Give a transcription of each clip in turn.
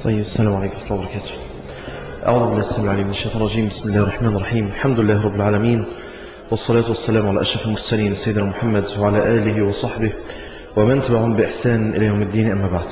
طيب السلام عليكم ورحمة الله وبركاته أعوذ بالله السلام عليكم من الشيطان الرجيم بسم الله الرحمن الرحيم الحمد لله رب العالمين والصلاة والسلام على أشرف المرسلين سيدنا محمد وعلى آله وصحبه ومن تبعهم بإحسان إلى يوم الدين أما بعد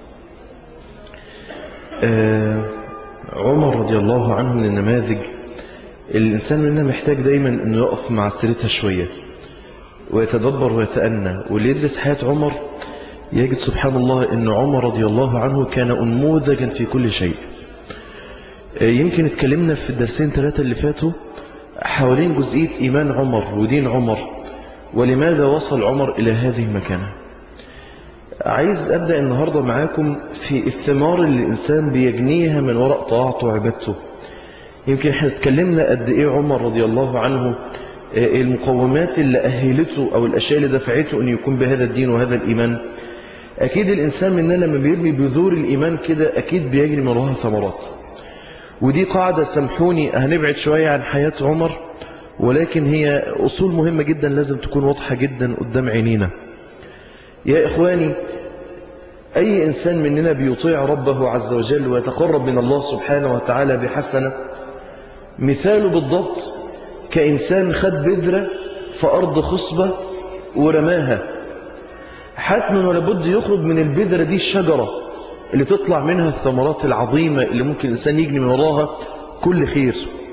آه عمر رضي الله عنه من النماذج الإنسان منها محتاج دايما أنه يقف مع سيرتها شوية ويتدبر ويتأنى واللي يدرس حياة عمر يجد سبحان الله أن عمر رضي الله عنه كان أنموذجا في كل شيء يمكن اتكلمنا في الدرسين ثلاثة اللي فاتوا حوالين جزئية إيمان عمر ودين عمر ولماذا وصل عمر إلى هذه المكانة عايز أبدأ النهاردة معاكم في الثمار اللي الإنسان بيجنيها من وراء طاعته وعبادته يمكن احنا اتكلمنا قد ايه عمر رضي الله عنه المقومات اللي أهلته أو الأشياء اللي دفعته أن يكون بهذا الدين وهذا الإيمان أكيد الإنسان مننا لما بيرمي بذور الإيمان كده أكيد بيجري من وراها ثمرات ودي قاعدة سامحوني هنبعد شوية عن حياة عمر ولكن هي أصول مهمة جدا لازم تكون واضحة جدا قدام عينينا يا إخواني أي إنسان مننا بيطيع ربه عز وجل ويتقرب من الله سبحانه وتعالى بحسنة مثاله بالضبط كإنسان خد بذرة في أرض خصبة ورماها حتما ولابد يخرج من البذرة دي الشجرة اللي تطلع منها الثمرات العظيمة اللي ممكن الإنسان يجني من وراها كل خير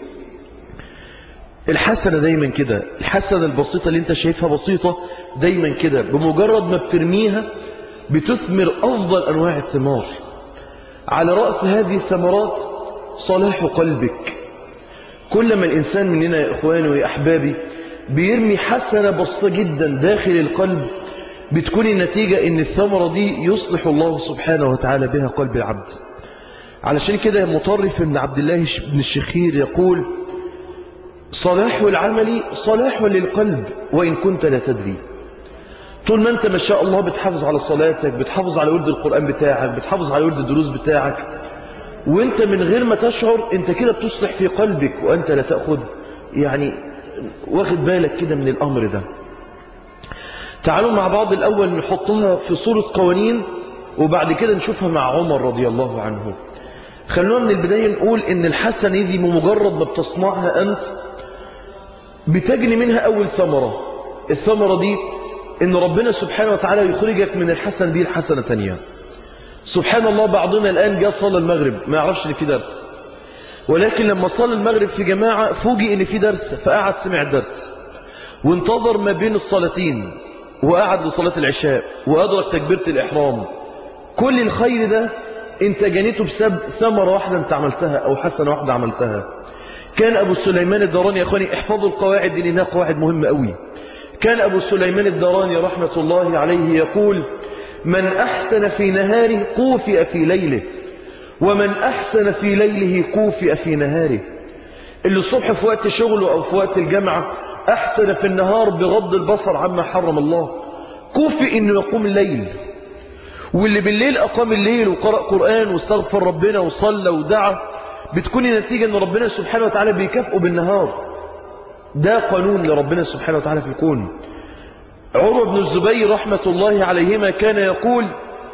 الحسنة دايما كده الحسنة البسيطة اللي انت شايفها بسيطة دايما كده بمجرد ما بترميها بتثمر أفضل أنواع الثمار على رأس هذه الثمرات صلاح قلبك كلما الإنسان مننا يا إخواني ويا أحبابي بيرمي حسنة بسيطة جدا داخل القلب بتكون النتيجة ان الثمرة دي يصلح الله سبحانه وتعالى بها قلب العبد علشان كده مطرف بن عبد الله بن الشخير يقول صلاح العمل صلاح للقلب وإن كنت لا تدري طول ما انت ما شاء الله بتحافظ على صلاتك بتحافظ على ورد القرآن بتاعك بتحافظ على ورد الدروس بتاعك وانت من غير ما تشعر انت كده بتصلح في قلبك وانت لا تأخذ يعني واخد بالك كده من الامر ده تعالوا مع بعض الأول نحطها في صورة قوانين وبعد كده نشوفها مع عمر رضي الله عنه خلونا من البداية نقول ان الحسنة دي بمجرد ما بتصنعها أنت بتجني منها أول ثمرة الثمرة دي ان ربنا سبحانه وتعالى يخرجك من الحسنة دي الحسنة تانية سبحان الله بعضنا الآن جاء صلى المغرب ما يعرفش ان في درس ولكن لما صلى المغرب في جماعة فوجئ ان في درس فقعد سمع الدرس وانتظر ما بين الصلاتين وقعد لصلاة العشاء وأدرك تكبيرة الإحرام كل الخير ده انت جنيته بسبب ثمرة واحدة انت عملتها أو حسنة واحدة عملتها كان أبو سليمان الدراني يا أخواني احفظوا القواعد دي لأنها قواعد مهمة قوي كان أبو سليمان الدراني رحمة الله عليه يقول من أحسن في نهاره قوفئ في ليله ومن أحسن في ليله قوفئ في نهاره اللي الصبح في وقت شغله أو في وقت الجامعة أحسن في النهار بغض البصر عما حرم الله كوفي إنه يقوم الليل واللي بالليل أقام الليل وقرأ قرآن واستغفر ربنا وصلى ودعا بتكون النتيجة أن ربنا سبحانه وتعالى بيكافئه بالنهار ده قانون لربنا سبحانه وتعالى في الكون عروة بن الزبير رحمة الله عليهما كان يقول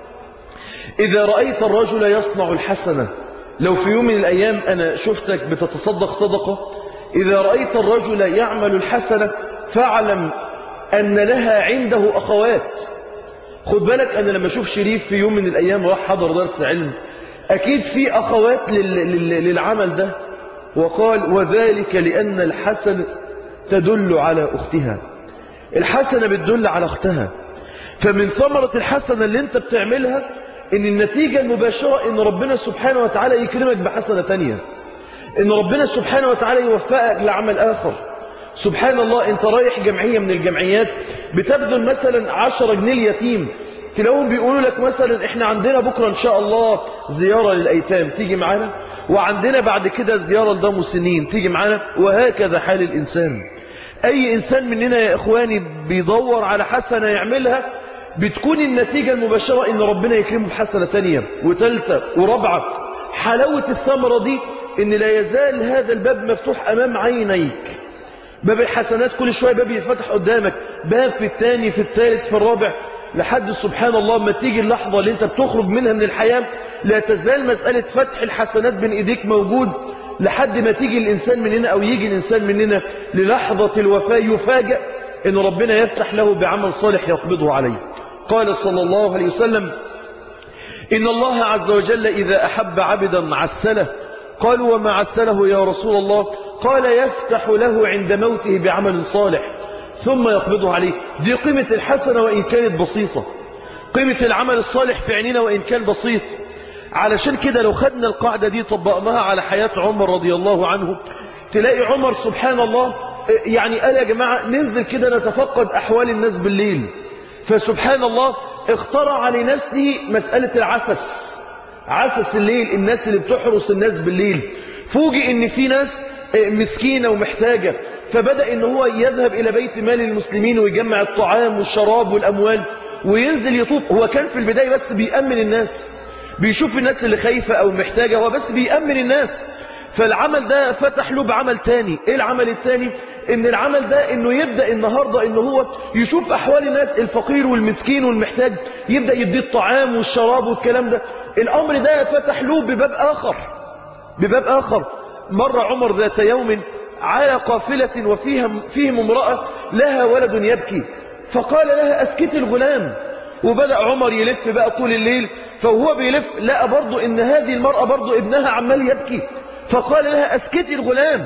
إذا رأيت الرجل يصنع الحسنة لو في يوم من الأيام أنا شفتك بتتصدق صدقة إذا رأيت الرجل يعمل الحسنة فاعلم أن لها عنده أخوات خد بالك أنا لما أشوف شريف في يوم من الأيام راح حضر درس علم أكيد في أخوات للعمل ده وقال وذلك لأن الحسنة تدل على أختها الحسنة بتدل على أختها فمن ثمرة الحسنة اللي انت بتعملها ان النتيجة المباشرة ان ربنا سبحانه وتعالى يكرمك بحسنة تانية ان ربنا سبحانه وتعالى يوفقك لعمل اخر سبحان الله انت رايح جمعية من الجمعيات بتبذل مثلا عشرة جنيه اليتيم تلاقوهم بيقولوا لك مثلا احنا عندنا بكرة ان شاء الله زيارة للايتام تيجي معانا وعندنا بعد كده زيارة لدم مسنين تيجي معانا وهكذا حال الانسان اي انسان مننا يا اخواني بيدور على حسنة يعملها بتكون النتيجة المباشرة ان ربنا يكرمه بحسنة تانية وتالتة ورابعة حلاوة الثمرة دي ان لا يزال هذا الباب مفتوح امام عينيك باب الحسنات كل شوية باب يتفتح قدامك باب في الثاني في الثالث في الرابع لحد سبحان الله ما تيجي اللحظة اللي انت بتخرج منها من الحياة لا تزال مسألة فتح الحسنات بين ايديك موجود لحد ما تيجي الإنسان مننا أو يجي الإنسان مننا للحظة الوفاة يفاجأ إن ربنا يفتح له بعمل صالح يقبضه عليه قال صلى الله عليه وسلم إن الله عز وجل إذا أحب عبدا عسله قالوا وما عسله يا رسول الله قال يفتح له عند موته بعمل صالح ثم يقبضه عليه دي قيمة الحسنة وإن كانت بسيطة قيمة العمل الصالح في عيننا وإن كان بسيط علشان كده لو خدنا القاعدة دي طبقناها على حياة عمر رضي الله عنه تلاقي عمر سبحان الله يعني قال يا جماعة ننزل كده نتفقد أحوال الناس بالليل فسبحان الله اخترع لنفسه مسألة العسس عسس الليل الناس اللي بتحرس الناس بالليل فوجئ ان في ناس مسكينة ومحتاجة فبدأ ان هو يذهب الى بيت مال المسلمين ويجمع الطعام والشراب والاموال وينزل يطوف هو كان في البداية بس بيأمن الناس بيشوف الناس اللي خايفة او محتاجة هو بس بيأمن الناس فالعمل ده فتح له بعمل تاني ايه العمل التاني ان العمل ده انه يبدأ النهاردة انه هو يشوف احوال الناس الفقير والمسكين والمحتاج يبدأ يديه الطعام والشراب والكلام ده الامر ده فتح له بباب اخر بباب اخر مر عمر ذات يوم على قافلة وفيها فيهم امرأة لها ولد يبكي فقال لها اسكت الغلام وبدأ عمر يلف بقى طول الليل فهو بيلف لقى برضو ان هذه المرأة برضو ابنها عمال يبكي فقال لها اسكتي الغلام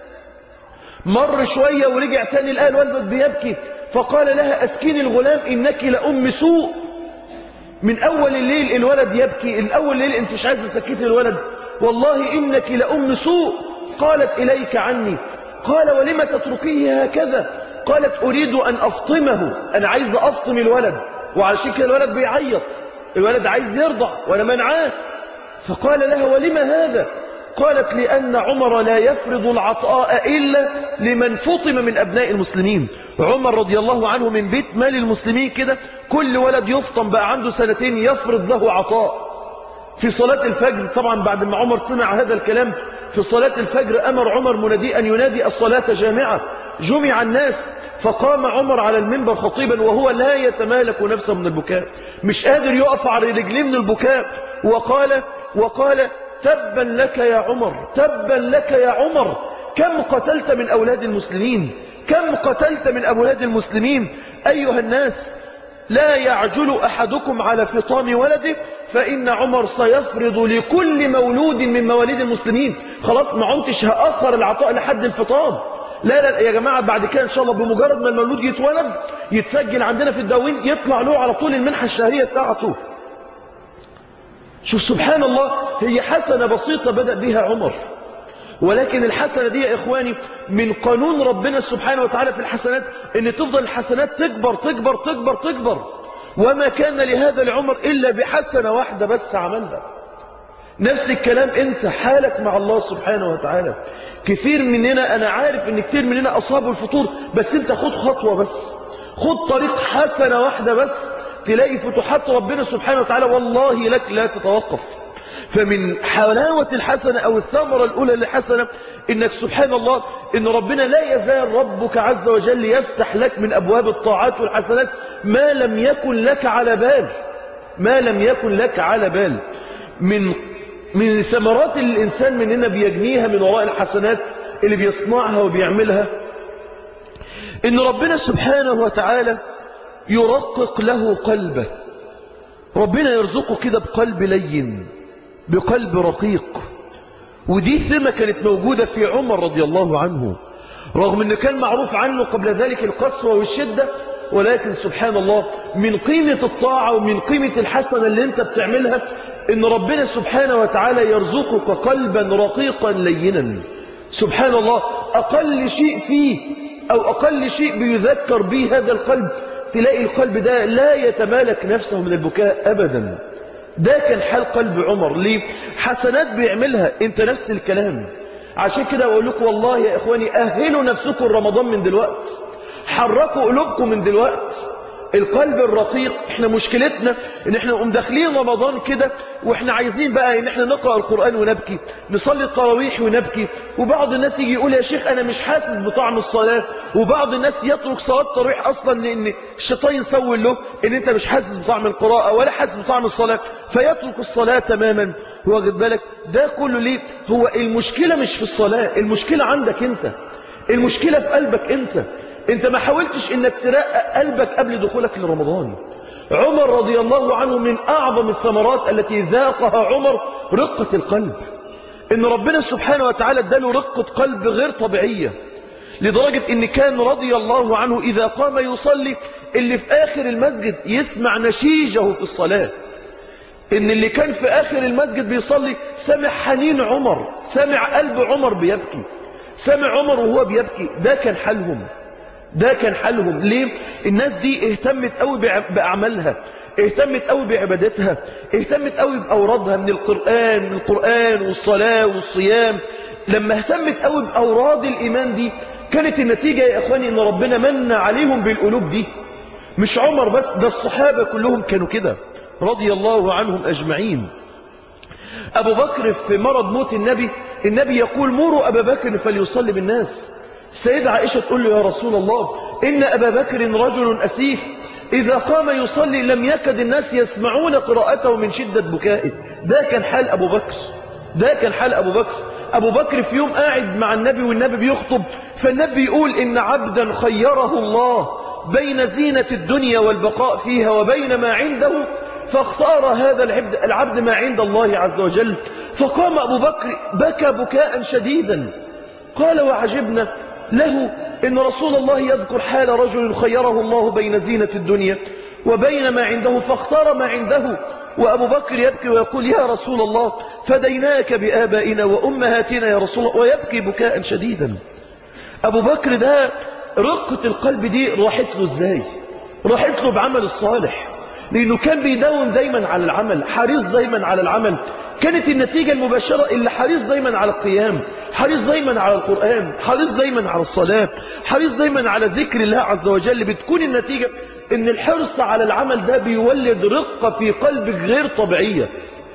مر شوية ورجع تاني لقى الولد بيبكي فقال لها اسكني الغلام انك لأم سوء من اول الليل الولد يبكي الاول الليل انت مش عايز تسكتي الولد والله انك لأم سوء قالت اليك عني قال ولم تتركيه هكذا قالت اريد ان افطمه انا عايز افطم الولد وعلى كده الولد بيعيط الولد عايز يرضع وانا منعاه فقال لها ولم هذا قالت لأن عمر لا يفرض العطاء إلا لمن فطم من أبناء المسلمين عمر رضي الله عنه من بيت مال المسلمين كده كل ولد يفطم بقى عنده سنتين يفرض له عطاء في صلاة الفجر طبعا بعد ما عمر سمع هذا الكلام في صلاة الفجر أمر عمر منادي أن ينادي الصلاة جامعة جمع الناس فقام عمر على المنبر خطيبا وهو لا يتمالك نفسه من البكاء مش قادر يقف على رجليه من البكاء وقال وقال تبا لك يا عمر تبا لك يا عمر كم قتلت من أولاد المسلمين كم قتلت من أولاد المسلمين أيها الناس لا يعجل أحدكم على فطام ولده فإن عمر سيفرض لكل مولود من مواليد المسلمين خلاص ما عنتش هأخر العطاء لحد الفطام لا لا يا جماعة بعد كده إن شاء الله بمجرد ما المولود يتولد يتسجل عندنا في الدواوين يطلع له على طول المنحة الشهرية بتاعته شوف سبحان الله هي حسنة بسيطة بدأ بها عمر ولكن الحسنة دي يا إخواني من قانون ربنا سبحانه وتعالى في الحسنات ان تفضل الحسنات تكبر تكبر تكبر تكبر وما كان لهذا العمر إلا بحسنة واحدة بس عملها نفس الكلام انت حالك مع الله سبحانه وتعالى كثير مننا انا عارف ان كثير مننا اصابوا الفطور بس انت خد خطوة بس خد طريق حسنة واحدة بس تلاقي فتوحات ربنا سبحانه وتعالى والله لك لا تتوقف فمن حلاوة الحسنة او الثمرة الاولى للحسنة انك سبحان الله ان ربنا لا يزال ربك عز وجل يفتح لك من ابواب الطاعات والحسنات ما لم يكن لك على بال ما لم يكن لك على بال من من ثمرات اللي الانسان مننا بيجنيها من وراء الحسنات اللي بيصنعها وبيعملها ان ربنا سبحانه وتعالى يرقق له قلبه ربنا يرزقه كده بقلب لين بقلب رقيق ودي ثمة كانت موجودة في عمر رضي الله عنه رغم انه كان معروف عنه قبل ذلك القسوة والشدة ولكن سبحان الله من قيمة الطاعة ومن قيمة الحسنة اللي انت بتعملها ان ربنا سبحانه وتعالى يرزقك قلبا رقيقا لينا سبحان الله اقل شيء فيه او اقل شيء بيذكر به هذا القلب تلاقي القلب ده لا يتمالك نفسه من البكاء ابدا ده كان حال قلب عمر ليه حسنات بيعملها انت نفس الكلام عشان كده اقول لكم والله يا اخواني اهلوا نفسكم رمضان من دلوقت حركوا قلوبكم من دلوقت القلب الرقيق احنا مشكلتنا ان احنا نقوم داخلين رمضان كده واحنا عايزين بقى ان احنا نقرأ القرآن ونبكي نصلي التراويح ونبكي وبعض الناس يجي يقول يا شيخ انا مش حاسس بطعم الصلاة وبعض الناس يترك صلاة التراويح اصلا لان الشيطان يسول له ان انت مش حاسس بطعم القراءة ولا حاسس بطعم الصلاة فيترك الصلاة تماما واخد بالك ده كله ليه هو المشكلة مش في الصلاة المشكلة عندك انت المشكلة في قلبك انت انت ما حاولتش انك ترقق قلبك قبل دخولك لرمضان عمر رضي الله عنه من اعظم الثمرات التي ذاقها عمر رقة القلب ان ربنا سبحانه وتعالى اداله رقة قلب غير طبيعية لدرجة ان كان رضي الله عنه اذا قام يصلي اللي في اخر المسجد يسمع نشيجه في الصلاة ان اللي كان في اخر المسجد بيصلي سمع حنين عمر سمع قلب عمر بيبكي سمع عمر وهو بيبكي ده كان حالهم ده كان حالهم ليه الناس دي اهتمت قوي بأعمالها اهتمت قوي بعبادتها اهتمت قوي بأورادها من القرآن من القرآن والصلاة والصيام لما اهتمت قوي بأوراد الإيمان دي كانت النتيجة يا إخواني إن ربنا من عليهم بالقلوب دي مش عمر بس ده الصحابة كلهم كانوا كده رضي الله عنهم أجمعين أبو بكر في مرض موت النبي النبي يقول مروا أبا بكر فليصلي بالناس سيدة عائشة تقول له يا رسول الله إن أبا بكر رجل أسيف إذا قام يصلي لم يكد الناس يسمعون قراءته من شدة بكائه ده كان حال أبو بكر ده كان حال أبو بكر أبو بكر في يوم قاعد مع النبي والنبي بيخطب فالنبي يقول إن عبدا خيره الله بين زينة الدنيا والبقاء فيها وبين ما عنده فاختار هذا العبد, العبد ما عند الله عز وجل فقام أبو بكر بكى بكاء شديدا قال وعجبنا له إن رسول الله يذكر حال رجل خيره الله بين زينة الدنيا وبين ما عنده فاختار ما عنده وأبو بكر يبكي ويقول يا رسول الله فديناك بآبائنا وأمهاتنا يا رسول الله ويبكي بكاء شديدا أبو بكر ده رقة القلب دي راحت له ازاي راحت له بعمل الصالح لأنه كان بيداوم دايما على العمل حريص دايما على العمل كانت النتيجة المباشرة اللي حريص دايما على القيام حريص دايما على القرآن حريص دايما على الصلاة حريص دايما على ذكر الله عز وجل بتكون النتيجة ان الحرص على العمل ده بيولد رقة في قلبك غير طبيعية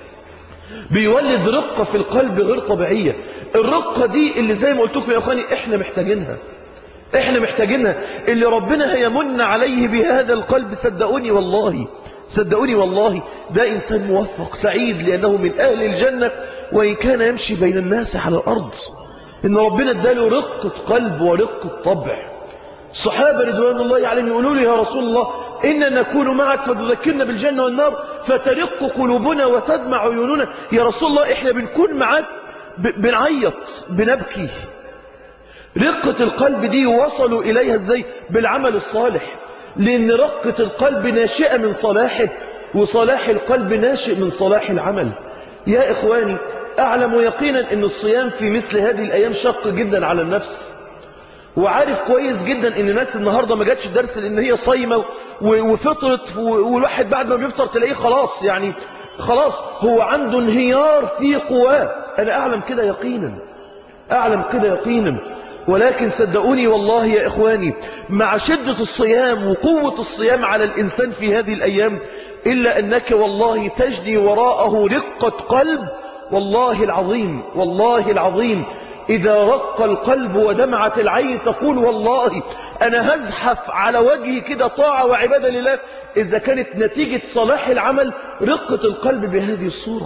بيولد رقة في القلب غير طبيعية الرقة دي اللي زي ما قلت لكم يا اخواني احنا محتاجينها احنا محتاجينها اللي ربنا هيمن عليه بهذا القلب صدقوني والله صدقوني والله ده إنسان موفق سعيد لأنه من أهل الجنة وإن كان يمشي بين الناس على الأرض إن ربنا اداله رقة قلب ورقة طبع الصحابة رضوان الله عليهم يقولوا لي يا رسول الله إننا نكون معك فتذكرنا بالجنة والنار فترق قلوبنا وتدمع عيوننا يا رسول الله إحنا بنكون معك بنعيط بنبكي رقة القلب دي وصلوا إليها ازاي بالعمل الصالح لأن رقة القلب ناشئة من صلاحه وصلاح القلب ناشئ من صلاح العمل يا إخواني أعلم يقينا أن الصيام في مثل هذه الأيام شق جدا على النفس وعارف كويس جدا ان الناس النهاردة ما جاتش درس لان هي صايمة وفطرت والواحد بعد ما بيفطر تلاقيه خلاص يعني خلاص هو عنده انهيار في قواه انا اعلم كده يقينا اعلم كده يقينا ولكن صدقوني والله يا إخواني مع شدة الصيام وقوة الصيام على الإنسان في هذه الأيام إلا أنك والله تجني وراءه رقة قلب والله العظيم والله العظيم إذا رق القلب ودمعت العين تقول والله أنا هزحف على وجهي كده طاعة وعبادة لله إذا كانت نتيجة صلاح العمل رقة القلب بهذه الصورة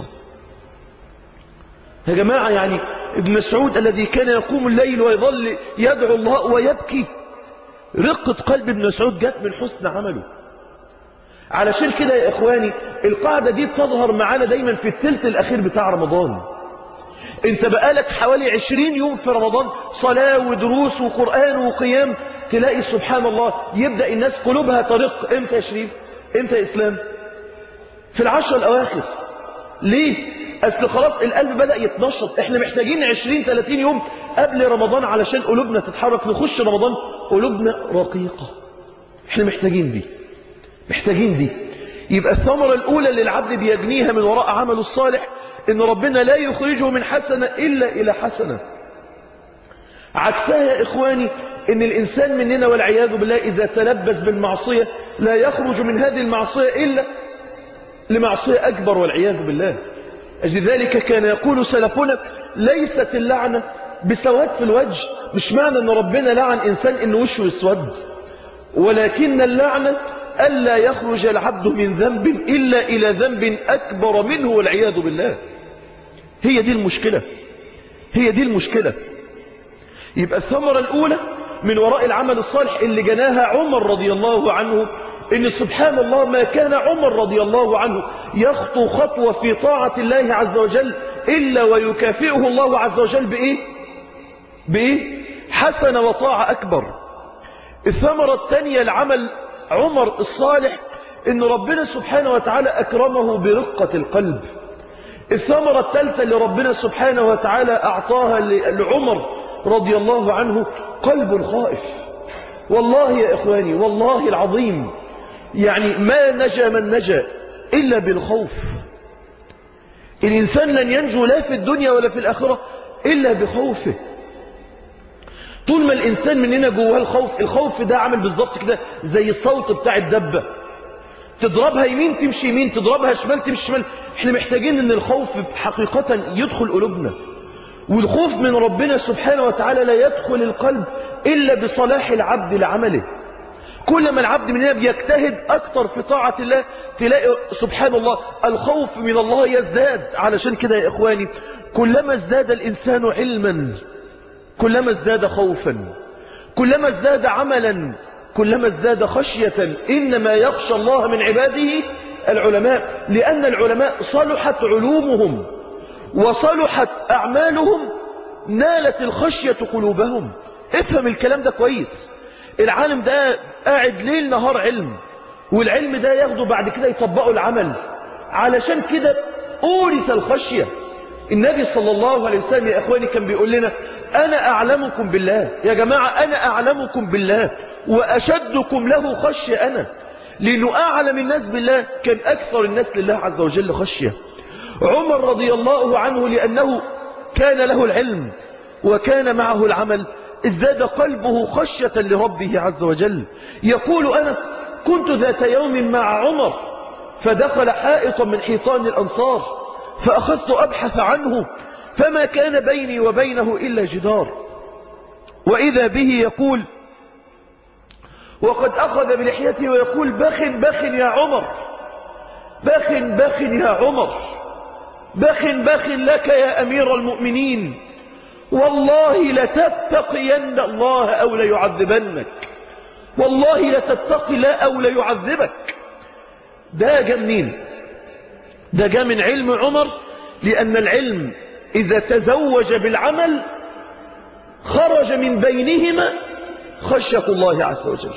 يا جماعة يعني ابن مسعود الذي كان يقوم الليل ويظل يدعو الله ويبكي رقة قلب ابن مسعود جت من حسن عمله علشان كده يا إخواني القاعدة دي تظهر معانا دايما في الثلث الأخير بتاع رمضان انت بقالك حوالي عشرين يوم في رمضان صلاة ودروس وقرآن وقيام تلاقي سبحان الله يبدأ الناس قلوبها طريق امتى يا شريف امتى يا إسلام في العشر الأواخر ليه أصل خلاص القلب بدأ يتنشط احنا محتاجين 20 30 يوم قبل رمضان علشان قلوبنا تتحرك نخش رمضان قلوبنا رقيقة احنا محتاجين دي محتاجين دي يبقى الثمرة الأولى اللي العبد بيجنيها من وراء عمله الصالح إن ربنا لا يخرجه من حسنة إلا إلى حسنة عكسها يا إخواني إن الإنسان مننا والعياذ بالله إذا تلبس بالمعصية لا يخرج من هذه المعصية إلا لمعصية أكبر والعياذ بالله أجل ذلك كان يقول سلفنا ليست اللعنة بسواد في الوجه مش معنى أن ربنا لعن إنسان إن وشه يسود ولكن اللعنة ألا يخرج العبد من ذنب إلا إلى ذنب أكبر منه والعياذ بالله هي دي المشكلة هي دي المشكلة يبقى الثمرة الأولى من وراء العمل الصالح اللي جناها عمر رضي الله عنه إن سبحان الله ما كان عمر رضي الله عنه يخطو خطوة في طاعة الله عز وجل إلا ويكافئه الله عز وجل بإيه بإيه حسن وطاعة أكبر الثمرة الثانية العمل عمر الصالح إن ربنا سبحانه وتعالى أكرمه برقة القلب الثمرة الثالثة اللي ربنا سبحانه وتعالى أعطاها لعمر رضي الله عنه قلب خائف والله يا إخواني والله العظيم يعني ما نجا من نجا إلا بالخوف الإنسان لن ينجو لا في الدنيا ولا في الآخرة إلا بخوفه طول ما الإنسان مننا جواه الخوف الخوف ده عامل بالظبط كده زي الصوت بتاع الدبة تضربها يمين تمشي يمين تضربها شمال تمشي شمال احنا محتاجين ان الخوف حقيقة يدخل قلوبنا والخوف من ربنا سبحانه وتعالى لا يدخل القلب إلا بصلاح العبد لعمله كل ما العبد مننا بيجتهد أكتر في طاعة الله تلاقي سبحان الله الخوف من الله يزداد علشان كده يا إخواني كلما ازداد الإنسان علما كلما ازداد خوفا كلما ازداد عملا كلما ازداد خشية إنما يخشى الله من عباده العلماء لأن العلماء صلحت علومهم وصلحت أعمالهم نالت الخشية قلوبهم افهم الكلام ده كويس العالم ده قاعد ليل نهار علم والعلم ده ياخده بعد كده يطبقه العمل علشان كده أورث الخشية النبي صلى الله عليه وسلم يا أخواني كان بيقول لنا أنا أعلمكم بالله يا جماعة أنا أعلمكم بالله وأشدكم له خشية أنا لأنه أعلم الناس بالله كان أكثر الناس لله عز وجل خشية عمر رضي الله عنه لأنه كان له العلم وكان معه العمل ازداد قلبه خشية لربه عز وجل يقول أنس كنت ذات يوم مع عمر فدخل حائطا من حيطان الأنصار فأخذت أبحث عنه فما كان بيني وبينه إلا جدار وإذا به يقول وقد أخذ بلحيته ويقول بخ بخ يا عمر بخ بخ يا عمر بخ بخ لك يا أمير المؤمنين والله لتتقين الله أو ليعذبنك والله لتتقي لا أو ليعذبك ده جاء منين ده جاء من علم عمر لأن العلم إذا تزوج بالعمل خرج من بينهما خشية الله عز وجل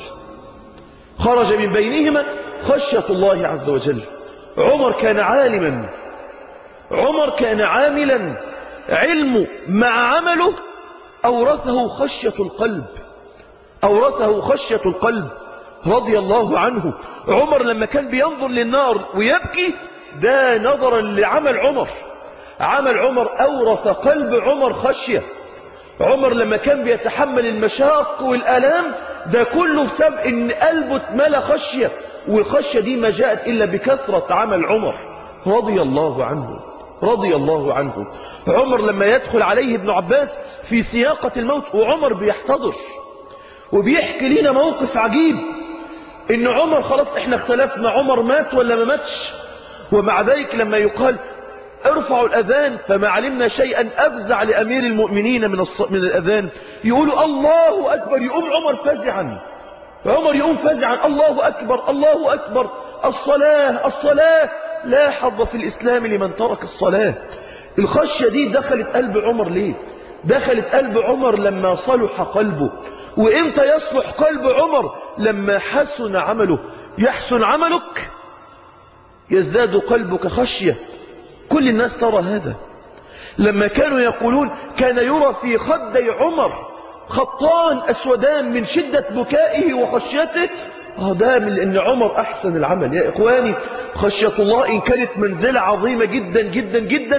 خرج من بينهما خشية الله عز وجل عمر كان عالما عمر كان عاملا علمه مع عمله أورثه خشية القلب أورثه خشية القلب رضي الله عنه عمر لما كان بينظر للنار ويبكي ده نظرا لعمل عمر عمل عمر أورث قلب عمر خشية عمر لما كان بيتحمل المشاق والآلام ده كله بسبب ان قلبه اتملى خشية والخشية دي ما جاءت إلا بكثرة عمل عمر رضي الله عنه رضي الله عنه عمر لما يدخل عليه ابن عباس في سياقة الموت وعمر بيحتضر وبيحكي لنا موقف عجيب ان عمر خلاص احنا اختلفنا عمر مات ولا ما ماتش ومع ذلك لما يقال ارفعوا الأذان فما علمنا شيئا أفزع لأمير المؤمنين من, الص... من الأذان يقولوا الله أكبر يقوم عمر فزعا عمر يقوم فزعا الله أكبر الله أكبر الصلاة الصلاة لا حظ في الإسلام لمن ترك الصلاة الخشية دي دخلت قلب عمر ليه دخلت قلب عمر لما صلح قلبه وإمتى يصلح قلب عمر لما حسن عمله يحسن عملك يزداد قلبك خشية كل الناس ترى هذا لما كانوا يقولون كان يرى في خدي عمر خطان أسودان من شدة بكائه وخشيته اه ده من ان عمر احسن العمل يا اخواني خشية الله ان كانت منزلة عظيمة جدا جدا جدا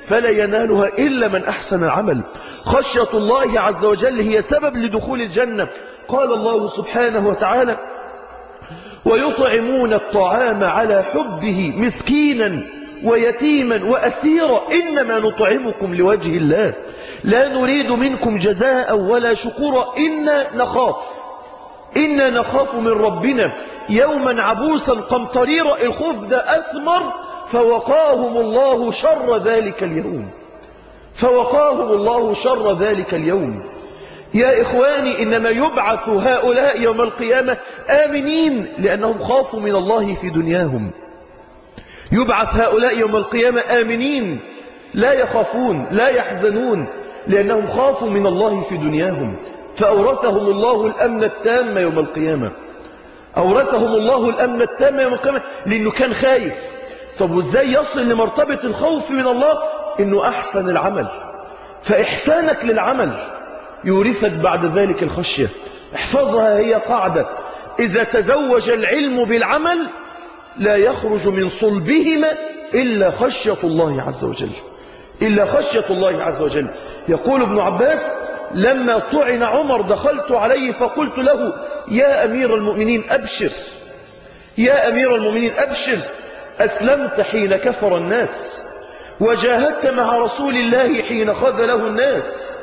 فلا ينالها إلا من أحسن العمل خشية الله عز وجل هي سبب لدخول الجنة قال الله سبحانه وتعالى ويطعمون الطعام على حبه مسكينا ويتيما وأسيرا إنما نطعمكم لوجه الله لا نريد منكم جزاء ولا شكورا إنا نخاف إنا نخاف من ربنا يوما عبوسا قمطريرا الخوف ده أثمر فوقاهم الله شر ذلك اليوم فوقاهم الله شر ذلك اليوم يا إخواني إنما يبعث هؤلاء يوم القيامة آمنين لأنهم خافوا من الله في دنياهم يبعث هؤلاء يوم القيامة آمنين لا يخافون لا يحزنون لأنهم خافوا من الله في دنياهم فأورثهم الله الأمن التام يوم القيامة أورثهم الله الأمن التام يوم القيامة لأنه كان خايف طب وإزاي يصل لمرتبة الخوف من الله إنه أحسن العمل فإحسانك للعمل يورثك بعد ذلك الخشية احفظها هي قاعدة إذا تزوج العلم بالعمل لا يخرج من صلبهما إلا خشية الله عز وجل إلا خشية الله عز وجل يقول ابن عباس لما طعن عمر دخلت عليه فقلت له يا أمير المؤمنين أبشر يا أمير المؤمنين أبشر أسلمت حين كفر الناس وجاهدت مع رسول الله حين خذله الناس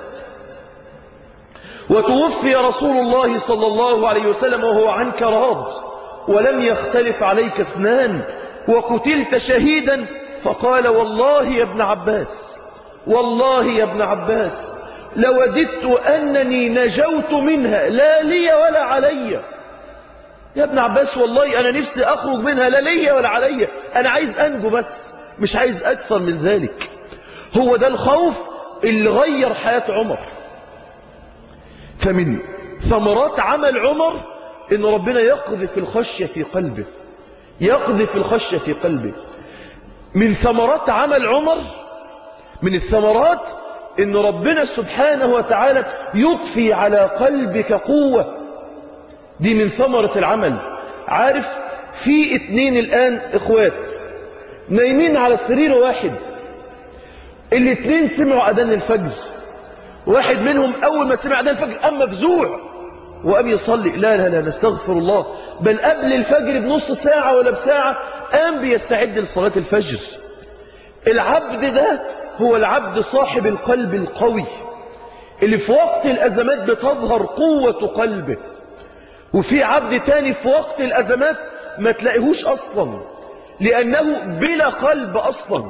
وتوفي رسول الله صلى الله عليه وسلم وهو عنك راض ولم يختلف عليك اثنان وقتلت شهيدا فقال والله يا ابن عباس والله يا ابن عباس لوددت أنني نجوت منها لا لي ولا علي يا ابن عباس والله أنا نفسي أخرج منها لا لي ولا علي أنا عايز أنجو بس مش عايز أكثر من ذلك هو ده الخوف اللي غير حياة عمر فمن ثمرات عمل عمر ان ربنا يقذف الخشية في قلبه يقذف الخشية في قلبه من ثمرات عمل عمر من الثمرات ان ربنا سبحانه وتعالى يضفي على قلبك قوة دي من ثمرة العمل عارف في اتنين الان اخوات نايمين على سرير واحد الاتنين سمعوا اذان الفجر واحد منهم اول ما سمع اذان الفجر قام مفزوع وقام يصلي لا لا لا نستغفر الله بل قبل الفجر بنص ساعة ولا بساعة قام بيستعد لصلاة الفجر العبد ده هو العبد صاحب القلب القوي اللي في وقت الأزمات بتظهر قوة قلبه وفي عبد تاني في وقت الأزمات ما تلاقيهوش أصلا لأنه بلا قلب أصلا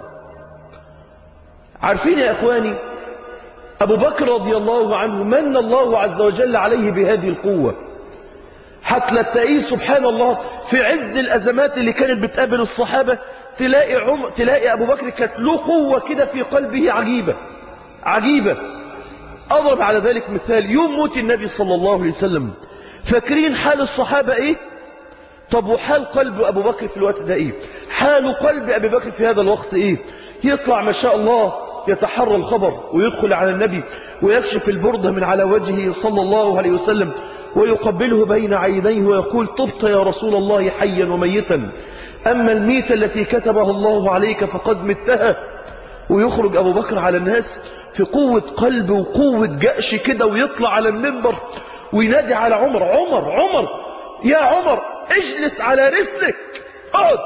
عارفين يا أخواني أبو بكر رضي الله عنه من الله عز وجل عليه بهذه القوة حتى تلاقيه سبحان الله في عز الأزمات اللي كانت بتقابل الصحابة تلاقي, عم تلاقي أبو بكر كانت له قوة كده في قلبه عجيبة عجيبة أضرب على ذلك مثال يوم موت النبي صلى الله عليه وسلم فاكرين حال الصحابة إيه طب وحال قلب أبو بكر في الوقت ده إيه حال قلب أبي بكر في هذا الوقت إيه يطلع ما شاء الله يتحرى الخبر ويدخل على النبي ويكشف البردة من على وجهه صلى الله عليه وسلم ويقبله بين عينيه ويقول طبت يا رسول الله حيا وميتا أما الميتة التي كتبها الله عليك فقد متها ويخرج أبو بكر على الناس في قوة قلب وقوة جأش كده ويطلع على المنبر وينادي على عمر عمر عمر يا عمر اجلس على رسلك اقعد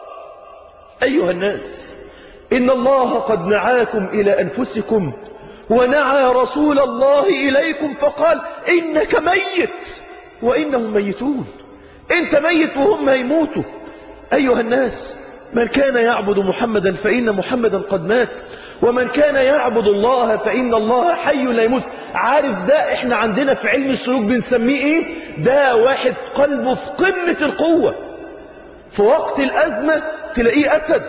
أيها الناس إن الله قد نعاكم إلى أنفسكم ونعى رسول الله إليكم فقال إنك ميت وإنهم ميتون أنت ميت وهم يموتوا أيها الناس من كان يعبد محمدا فإن محمدا قد مات ومن كان يعبد الله فإن الله حي لا يموت عارف ده احنا عندنا في علم السلوك بنسميه ايه ده واحد قلبه في قمة القوة في وقت الأزمة تلاقيه أسد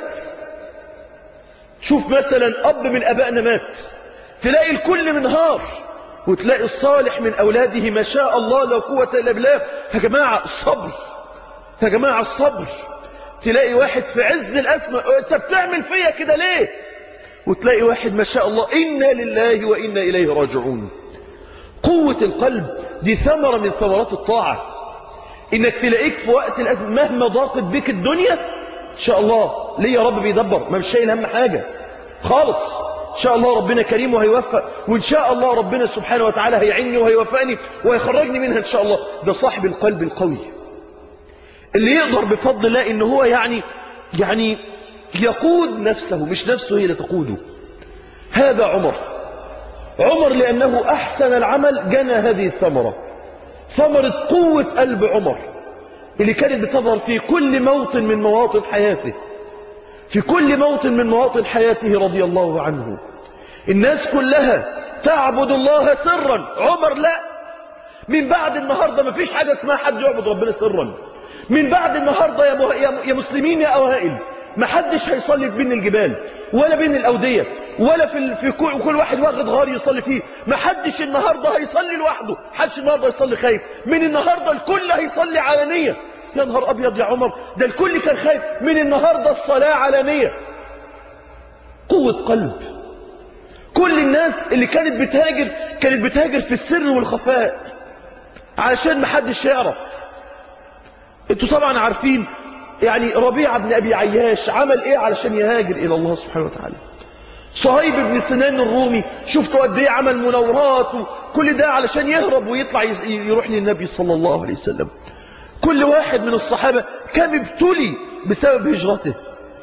شوف مثلا أب من أبائنا مات تلاقي الكل منهار وتلاقي الصالح من أولاده ما شاء الله لا قوة إلا بالله يا جماعة الصبر يا جماعة الصبر تلاقي واحد في عز الأسمة انت بتعمل فيا كده ليه وتلاقي واحد ما شاء الله إنا لله وإنا إليه راجعون قوة القلب دي ثمرة من ثمرات الطاعة إنك تلاقيك في وقت الأزمة مهما ضاقت بك الدنيا إن شاء الله ليه يا رب بيدبر ما مش شايل هم حاجة خالص إن شاء الله ربنا كريم وهيوفق وإن شاء الله ربنا سبحانه وتعالى هيعني وهيوفقني وهيخرجني منها إن شاء الله ده صاحب القلب القوي اللي يقدر بفضل الله إن هو يعني يعني يقود نفسه مش نفسه هي اللي تقوده هذا عمر عمر لأنه أحسن العمل جنى هذه الثمرة ثمرة قوة قلب عمر اللي كانت بتظهر في كل موطن من مواطن حياته في كل موطن من مواطن حياته رضي الله عنه الناس كلها تعبد الله سرا عمر لا من بعد النهاردة ما فيش حاجة اسمها حد يعبد ربنا سرا من بعد النهاردة يا, مه... يا... يا مسلمين يا أوائل ما حدش هيصلي في بين الجبال ولا بين الأودية ولا في, ال... في كل... كل واحد واخد غار يصلي فيه ما حدش النهاردة هيصلي لوحده حدش النهاردة يصلي خايف من النهاردة الكل هيصلي علانية يا نهار أبيض يا عمر ده الكل كان خايف من النهاردة الصلاة علانية قوة قلب كل الناس اللي كانت بتهاجر كانت بتهاجر في السر والخفاء علشان ما حدش يعرف انتوا طبعا عارفين يعني ربيعة بن أبي عياش عمل ايه علشان يهاجر إلى الله سبحانه وتعالى صهيب بن سنان الرومي شفتوا قد ايه عمل مناورات وكل ده علشان يهرب ويطلع يروح للنبي صلى الله عليه وسلم كل واحد من الصحابة كان ابتلي بسبب هجرته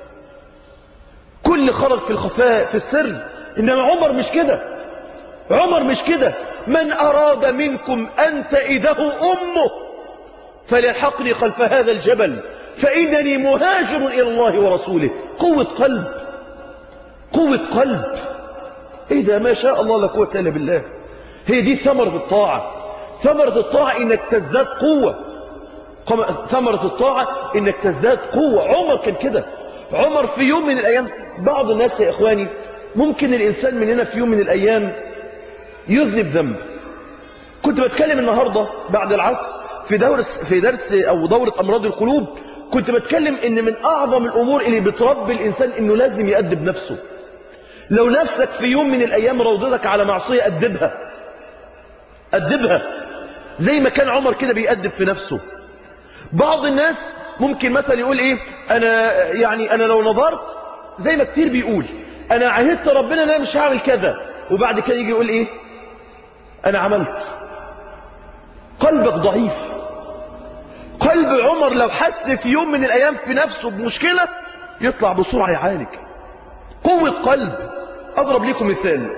كل خرج في الخفاء في السر إنما عمر مش كده عمر مش كده من أراد منكم أن تئده أمه فليلحقني خلف هذا الجبل فإنني مهاجر إلى الله ورسوله قوة قلب قوة قلب إيه ده ما شاء الله لا قوة إلا بالله هي دي ثمرة الطاعة ثمرة الطاعة إنك تزداد قوة ثمرة الطاعة إنك تزداد قوة عمر كان كده عمر في يوم من الأيام بعض الناس يا إخواني ممكن الإنسان مننا في يوم من الأيام يذنب ذنب كنت بتكلم النهاردة بعد العصر في درس, في درس أو دورة أمراض القلوب كنت بتكلم إن من أعظم الأمور اللي بتربي الإنسان إنه لازم يأدب نفسه لو نفسك في يوم من الأيام روضتك على معصية أدبها أدبها زي ما كان عمر كده بيأدب في نفسه بعض الناس ممكن مثلا يقول ايه انا يعني انا لو نظرت زي ما كتير بيقول انا عهدت ربنا انا مش هعمل كذا وبعد كده يجي يقول ايه انا عملت قلبك ضعيف قلب عمر لو حس في يوم من الايام في نفسه بمشكلة يطلع بسرعة يعالج قوة قلب اضرب لكم مثال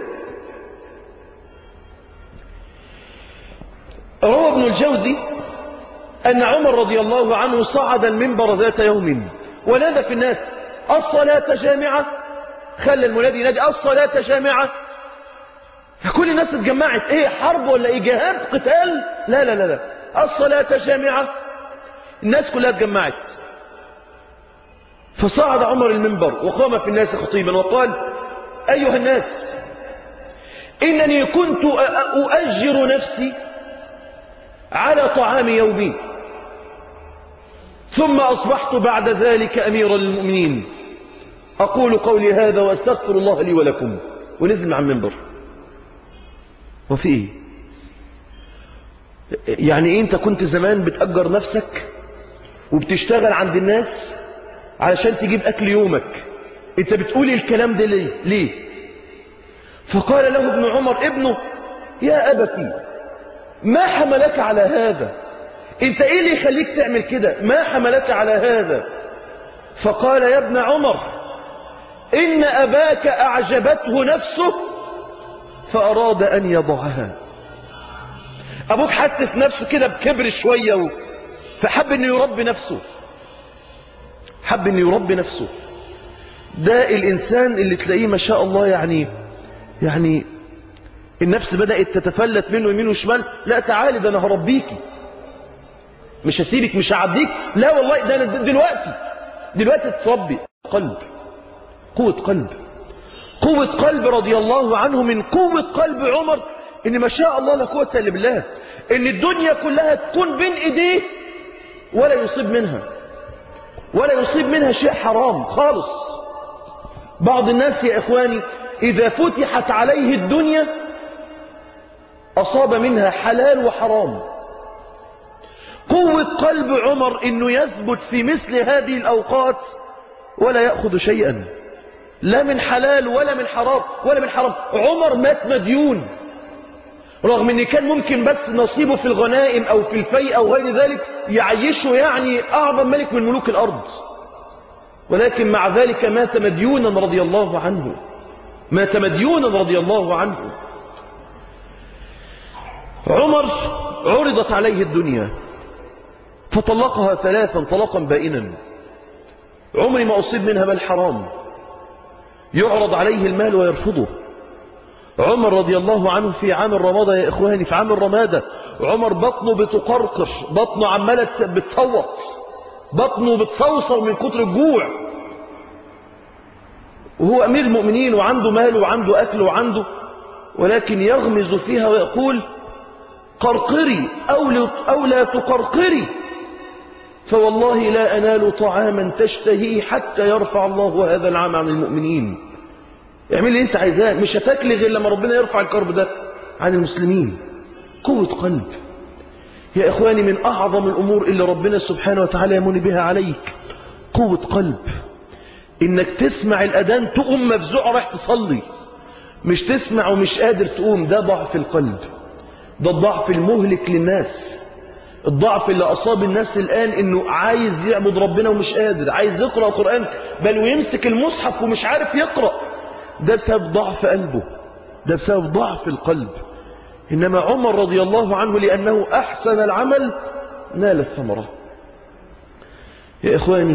روى ابن الجوزي أن عمر رضي الله عنه صعد المنبر ذات يوم ونادى في الناس الصلاة جامعة خلى المنادي ينادي الصلاة جامعة فكل الناس اتجمعت ايه حرب ولا ايه جهاد قتال لا لا لا لا الصلاة جامعة الناس كلها اتجمعت فصعد عمر المنبر وقام في الناس خطيبا وقال أيها الناس إنني كنت أؤجر نفسي على طعام يومي ثم أصبحت بعد ذلك أميرا للمؤمنين أقول قولي هذا وأستغفر الله لي ولكم ونزل مع المنبر وفي إيه يعني إيه أنت كنت زمان بتأجر نفسك وبتشتغل عند الناس علشان تجيب أكل يومك أنت بتقول الكلام ده ليه ليه فقال له ابن عمر ابنه يا أبتي ما حملك على هذا انت ايه اللي يخليك تعمل كده ما حملك على هذا فقال يا ابن عمر ان اباك اعجبته نفسه فاراد ان يضعها ابوك حس في نفسه كده بكبر شوية و... فحب انه يربي نفسه حب انه يربي نفسه ده الانسان اللي تلاقيه ما شاء الله يعني يعني النفس بدأت تتفلت منه يمين وشمال لا تعالي ده انا هربيكي مش هسيبك مش هعديك لا والله ده انا دلوقتي دلوقتي تربي قلب قوة قلب قوة قلب رضي الله عنه من قوة قلب عمر ان ما شاء الله لا قوة الا بالله ان الدنيا كلها تكون بين ايديه ولا يصيب منها ولا يصيب منها شيء حرام خالص بعض الناس يا اخواني اذا فتحت عليه الدنيا أصاب منها حلال وحرام قوة قلب عمر انه يثبت في مثل هذه الاوقات ولا يأخذ شيئا لا من حلال ولا من حرام ولا من حرام عمر مات مديون رغم ان كان ممكن بس نصيبه في الغنائم او في الفيء او غير ذلك يعيشه يعني اعظم ملك من ملوك الارض ولكن مع ذلك مات مديونا رضي الله عنه مات مديونا رضي الله عنه عمر عرضت عليه الدنيا فطلقها ثلاثا طلاقا بائنا عمري ما أصيب منها مال حرام يعرض عليه المال ويرفضه عمر رضي الله عنه في عام الرمادة يا إخواني في عام الرمادة عمر بطنه بتقرقر بطنه عمالة بتصوت بطنه بتصوصر من كتر الجوع وهو أمير المؤمنين وعنده مال وعنده أكل وعنده ولكن يغمز فيها ويقول قرقري أو, أو لا تقرقري فوالله لا أنال طعاما تشتهيه حتى يرفع الله هذا العام عن المؤمنين اعمل اللي انت عايزاه مش هتاكل غير لما ربنا يرفع الكرب ده عن المسلمين قوة قلب يا إخواني من أعظم الأمور اللي ربنا سبحانه وتعالى يمن بها عليك قوة قلب إنك تسمع الأذان تقوم مفزوع رايح تصلي مش تسمع ومش قادر تقوم ده ضعف القلب ده الضعف المهلك للناس الضعف اللي أصاب الناس الآن إنه عايز يعبد ربنا ومش قادر عايز يقرأ قرآن بل ويمسك المصحف ومش عارف يقرأ ده بسبب ضعف قلبه ده بسبب ضعف القلب إنما عمر رضي الله عنه لأنه أحسن العمل نال الثمرة يا إخواني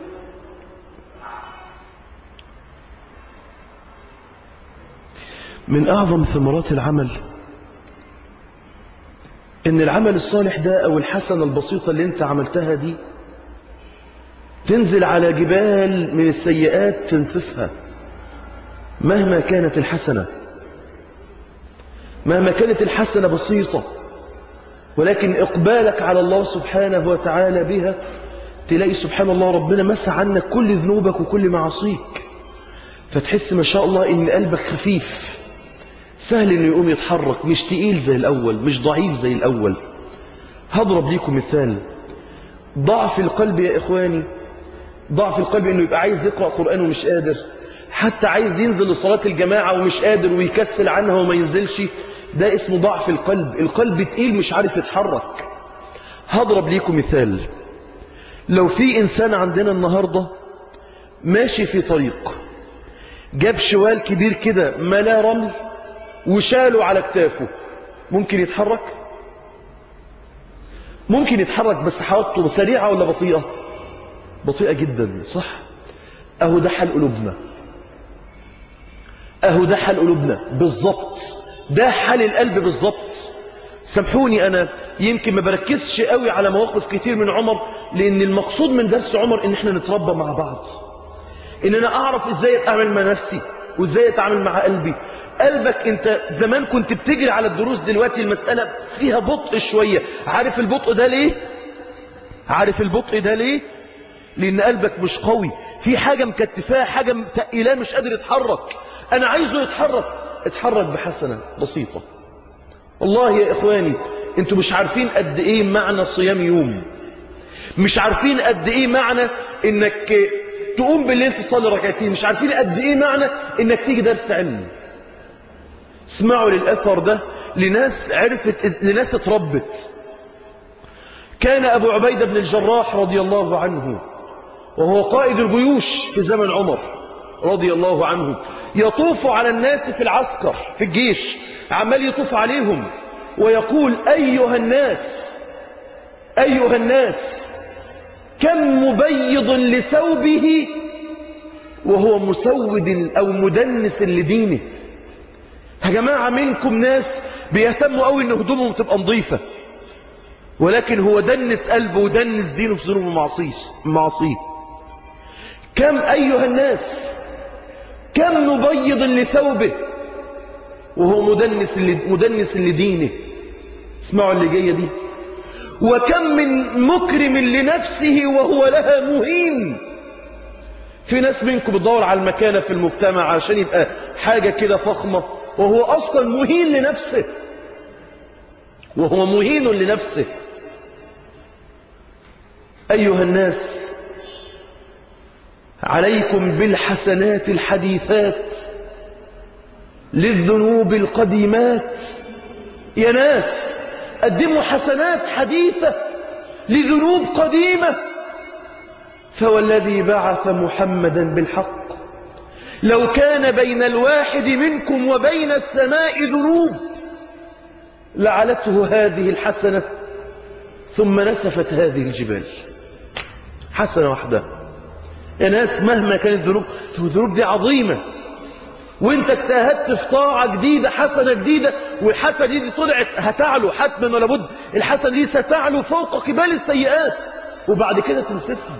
من أعظم ثمرات العمل إن العمل الصالح ده أو الحسنة البسيطة اللي أنت عملتها دي تنزل على جبال من السيئات تنسفها مهما كانت الحسنة مهما كانت الحسنة بسيطة ولكن إقبالك على الله سبحانه وتعالى بها تلاقي سبحان الله ربنا مسح عنك كل ذنوبك وكل معاصيك فتحس ما شاء الله إن قلبك خفيف سهل إنه يقوم يتحرك مش تقيل زي الأول مش ضعيف زي الأول هضرب ليكم مثال ضعف القلب يا إخواني ضعف القلب إنه يبقى عايز يقرأ قرآن ومش قادر حتى عايز ينزل لصلاة الجماعة ومش قادر ويكسل عنها وما ينزلش ده اسمه ضعف القلب القلب تقيل مش عارف يتحرك هضرب ليكم مثال لو في إنسان عندنا النهاردة ماشي في طريق جاب شوال كبير كده ملا رمل وشاله على كتافه ممكن يتحرك ممكن يتحرك بس حركته سريعة ولا بطيئة بطيئة جدا صح اهو ده حال قلوبنا اهو ده حال قلوبنا بالظبط ده حال القلب بالظبط سامحوني انا يمكن ما بركزش قوي على مواقف كتير من عمر لان المقصود من درس عمر ان احنا نتربى مع بعض ان انا اعرف ازاي اتعامل مع نفسي وازاي اتعامل مع قلبي قلبك انت زمان كنت بتجري على الدروس دلوقتي المسألة فيها بطء شوية عارف البطء ده ليه عارف البطء ده ليه لان قلبك مش قوي في حاجة مكتفاه حاجة متقلاه مش قادر يتحرك انا عايزه يتحرك اتحرك بحسنة بسيطة والله يا اخواني انتوا مش عارفين قد ايه معنى صيام يوم مش عارفين قد ايه معنى انك تقوم بالليل تصلي ركعتين مش عارفين قد ايه معنى انك تيجي درس علم اسمعوا للاثر ده لناس عرفت لناس اتربت كان ابو عبيدة بن الجراح رضي الله عنه وهو قائد الجيوش في زمن عمر رضي الله عنه يطوف على الناس في العسكر في الجيش عمال يطوف عليهم ويقول أيها الناس أيها الناس كم مبيض لثوبه وهو مسود أو مدنس لدينه يا جماعة منكم ناس بيهتموا قوي ان هدومهم تبقى نظيفة ولكن هو دنس قلبه ودنس دينه في ذنوب معصيه كم أيها الناس كم مبيض لثوبه وهو مدنس مدنس لدينه اسمعوا اللي جايه دي وكم من مكرم لنفسه وهو لها مهين في ناس منكم بتدور على المكانة في المجتمع عشان يبقى حاجة كده فخمة وهو أصلا مهين لنفسه وهو مهين لنفسه أيها الناس عليكم بالحسنات الحديثات للذنوب القديمات يا ناس قدموا حسنات حديثة لذنوب قديمة فوالذي بعث محمدا بالحق لو كان بين الواحد منكم وبين السماء ذنوب لعلته هذه الحسنة ثم نسفت هذه الجبال حسنة واحدة يا ناس مهما كانت ذنوب الذنوب دي عظيمة وانت اجتهدت في طاعة جديدة حسنة جديدة والحسنة دي, دي طلعت هتعلو حتما ولا بد الحسنة دي ستعلو فوق قبال السيئات وبعد كده تنسفها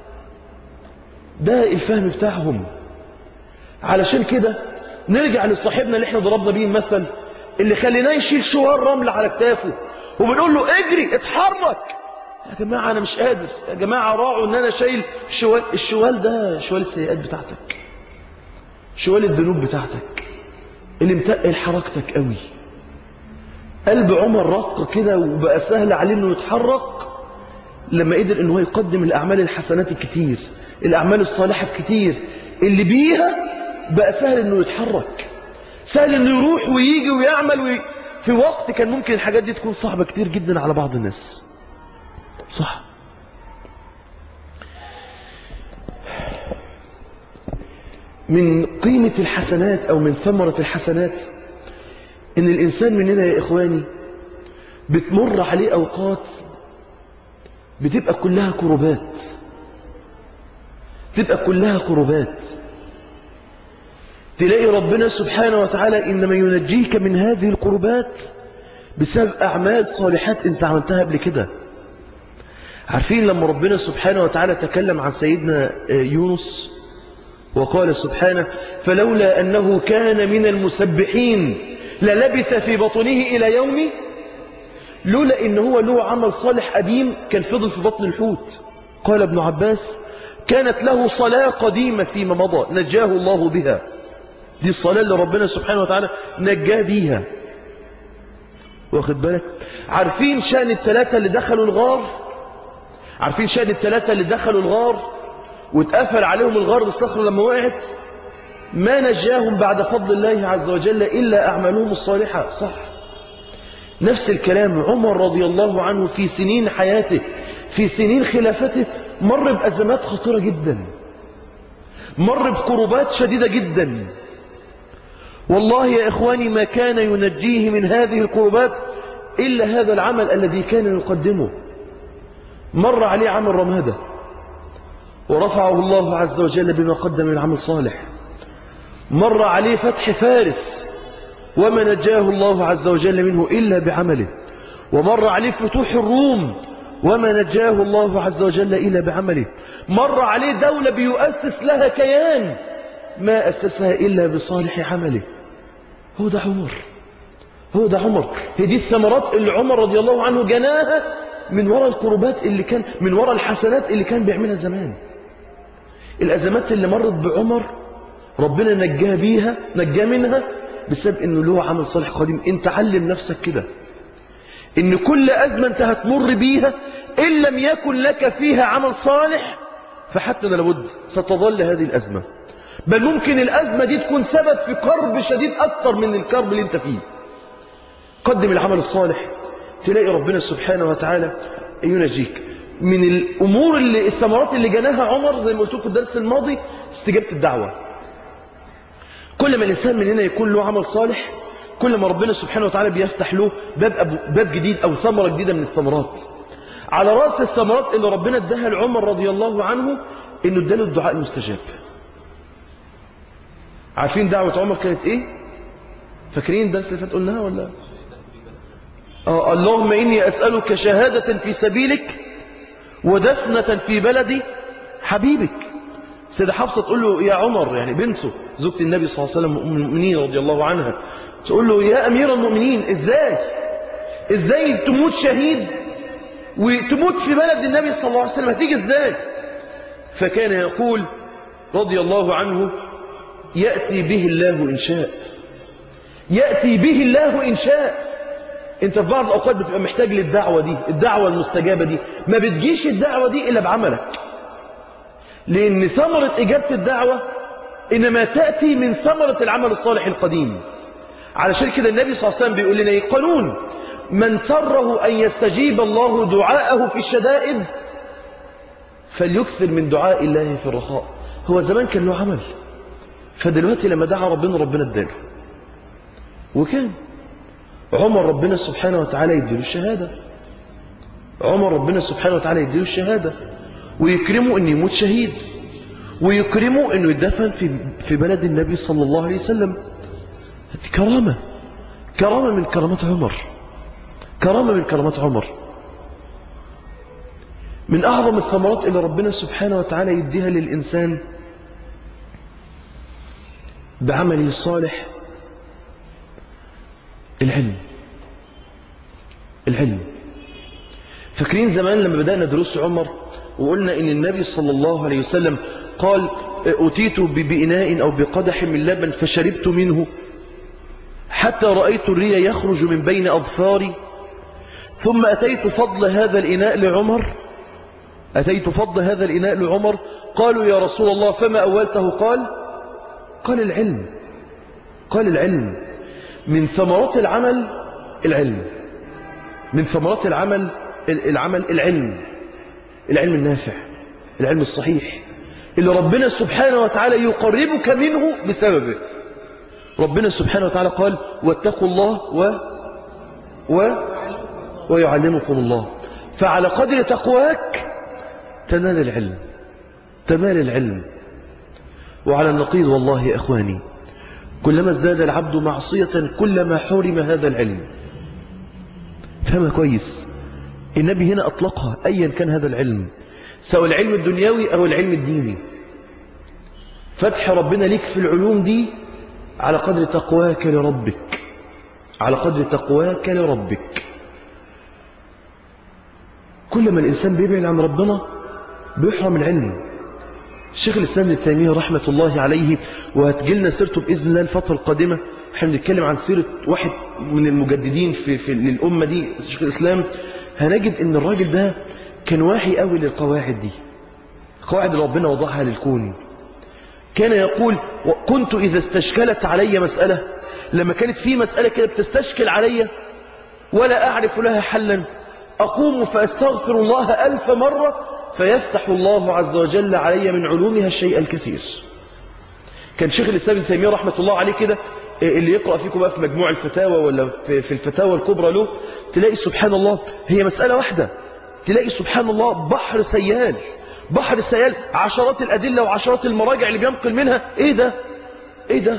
ده الفهم بتاعهم علشان كده نرجع لصاحبنا اللي احنا ضربنا بيه المثل اللي خليناه يشيل شوار رمل على كتافه وبنقول له اجري اتحرك يا جماعة انا مش قادر يا جماعة راعوا ان انا شايل شوال الشوال ده شوال السيئات بتاعتك شوال الذنوب بتاعتك اللي متقل حركتك قوي قلب عمر رق كده وبقى سهل عليه انه يتحرك لما قدر انه يقدم الاعمال الحسنات الكتير الاعمال الصالحة الكتير اللي بيها بقى سهل انه يتحرك سهل انه يروح ويجي ويعمل وي... في وقت كان ممكن الحاجات دي تكون صعبة كتير جدا على بعض الناس صح من قيمة الحسنات أو من ثمرة الحسنات إن الإنسان مننا يا إخواني بتمر عليه أوقات بتبقى كلها كربات تبقى كلها كربات تلاقي ربنا سبحانه وتعالى إنما ينجيك من هذه الكربات بسبب أعمال صالحات أنت عملتها قبل كده عارفين لما ربنا سبحانه وتعالى تكلم عن سيدنا يونس وقال سبحانه فلولا أنه كان من المسبحين للبث في بطنه إلى يوم لولا إن هو له عمل صالح قديم كان فضل في بطن الحوت قال ابن عباس كانت له صلاة قديمة فيما مضى نجاه الله بها دي الصلاة اللي ربنا سبحانه وتعالى نجاه بيها واخد بالك عارفين شأن الثلاثة اللي دخلوا الغار عارفين شأن الثلاثة اللي دخلوا الغار واتقفل عليهم الغار بالصخر لما وقعت ما نجاهم بعد فضل الله عز وجل إلا أعمالهم الصالحة صح نفس الكلام عمر رضي الله عنه في سنين حياته في سنين خلافته مر بأزمات خطيرة جدا مر بكربات شديدة جدا والله يا إخواني ما كان ينجيه من هذه الكربات إلا هذا العمل الذي كان يقدمه مر عليه عمل رمادة ورفعه الله عز وجل بما قدم من عمل صالح مر عليه فتح فارس وما نجاه الله عز وجل منه إلا بعمله ومر عليه فتوح الروم وما نجاه الله عز وجل إلا بعمله مر عليه دولة بيؤسس لها كيان ما أسسها إلا بصالح عمله هو ده عمر هو ده عمر هي دي الثمرات اللي عمر رضي الله عنه جناها من وراء القربات اللي كان من وراء الحسنات اللي كان بيعملها زمان الأزمات اللي مرت بعمر ربنا نجاه بيها نجاه منها بسبب انه له عمل صالح قديم انت علم نفسك كده ان كل أزمة انت هتمر بيها ان لم يكن لك فيها عمل صالح فحتى لابد ستظل هذه الأزمة بل ممكن الأزمة دي تكون سبب في كرب شديد أكثر من الكرب اللي انت فيه قدم العمل الصالح تلاقي ربنا سبحانه وتعالى ينجيك من الأمور اللي الثمرات اللي جناها عمر زي ما قلت لكم الدرس الماضي استجابة الدعوة كل ما الإنسان مننا يكون له عمل صالح كل ما ربنا سبحانه وتعالى بيفتح له باب, باب جديد أو ثمرة جديدة من الثمرات على رأس الثمرات اللي ربنا اداها لعمر رضي الله عنه انه اداله الدعاء المستجاب عارفين دعوة عمر كانت ايه فاكرين الدرس اللي فات قلناها ولا آه اللهم إني أسألك شهادة في سبيلك ودفنة في بلدي حبيبك سيدة حفصة تقول له يا عمر يعني بنته زوجة النبي صلى الله عليه وسلم أم المؤمنين رضي الله عنها تقول له يا أمير المؤمنين إزاي إزاي تموت شهيد وتموت في بلد النبي صلى الله عليه وسلم هتيجي إزاي فكان يقول رضي الله عنه يأتي به الله إن شاء يأتي به الله إن شاء انت في بعض الأوقات بتبقى محتاج للدعوة دي الدعوة المستجابة دي ما بتجيش الدعوة دي إلا بعملك لأن ثمرة إجابة الدعوة إنما تأتي من ثمرة العمل الصالح القديم علشان كده النبي صلى الله عليه وسلم بيقول لنا إيه؟ قانون من سره أن يستجيب الله دعاءه في الشدائد فليكثر من دعاء الله في الرخاء هو زمان كان له عمل فدلوقتي لما دعا ربنا ربنا اداله وكان عمر ربنا سبحانه وتعالى يديله الشهادة عمر ربنا سبحانه وتعالى يديله الشهادة ويكرمه أن يموت شهيد ويكرمه أنه يدفن في في بلد النبي صلى الله عليه وسلم هذه كرامة كرامة من كرامات عمر كرامة من كرامات عمر من أعظم الثمرات اللي ربنا سبحانه وتعالى يديها للإنسان بعمله الصالح العلم العلم فاكرين زمان لما بدأنا دروس عمر وقلنا إن النبي صلى الله عليه وسلم قال أتيت بإناء أو بقدح من لبن فشربت منه حتى رأيت الري يخرج من بين أظفاري ثم أتيت فضل هذا الإناء لعمر أتيت فضل هذا الإناء لعمر قالوا يا رسول الله فما أولته قال قال العلم قال العلم من ثمرات العمل العلم من ثمرات العمل العمل العلم العلم النافع العلم الصحيح اللي ربنا سبحانه وتعالى يقربك منه بسببه ربنا سبحانه وتعالى قال واتقوا الله و و ويعلمكم الله فعلى قدر تقواك تنال العلم تنال العلم وعلى النقيض والله يا إخواني كلما ازداد العبد معصية كلما حرم هذا العلم فهمها كويس النبي هنا أطلقها أيا كان هذا العلم سواء العلم الدنيوي أو العلم الديني فتح ربنا ليك في العلوم دي على قدر تقواك لربك على قدر تقواك لربك كل ما الإنسان بيبعد عن ربنا بيحرم العلم الشيخ الإسلام ابن تيمية رحمة الله عليه وهتجلنا سيرته بإذن الله الفترة القادمة احنا بنتكلم عن سيرة واحد من المجددين في, في للأمة دي الشيخ الإسلام هنجد ان الراجل ده كان واحي قوي للقواعد دي قواعد اللي ربنا وضعها للكون كان يقول كنت إذا استشكلت علي مسألة لما كانت في مسألة كده بتستشكل علي ولا أعرف لها حلا أقوم فأستغفر الله ألف مرة فيفتح الله عز وجل علي من علومها الشيء الكثير كان شيخ الإسلام ابن تيمية رحمة الله عليه كده اللي يقرأ فيكم بقى في مجموع الفتاوى ولا في الفتاوى الكبرى له تلاقي سبحان الله هي مسألة واحدة تلاقي سبحان الله بحر سيال بحر سيال عشرات الأدلة وعشرات المراجع اللي بينقل منها ايه ده ايه ده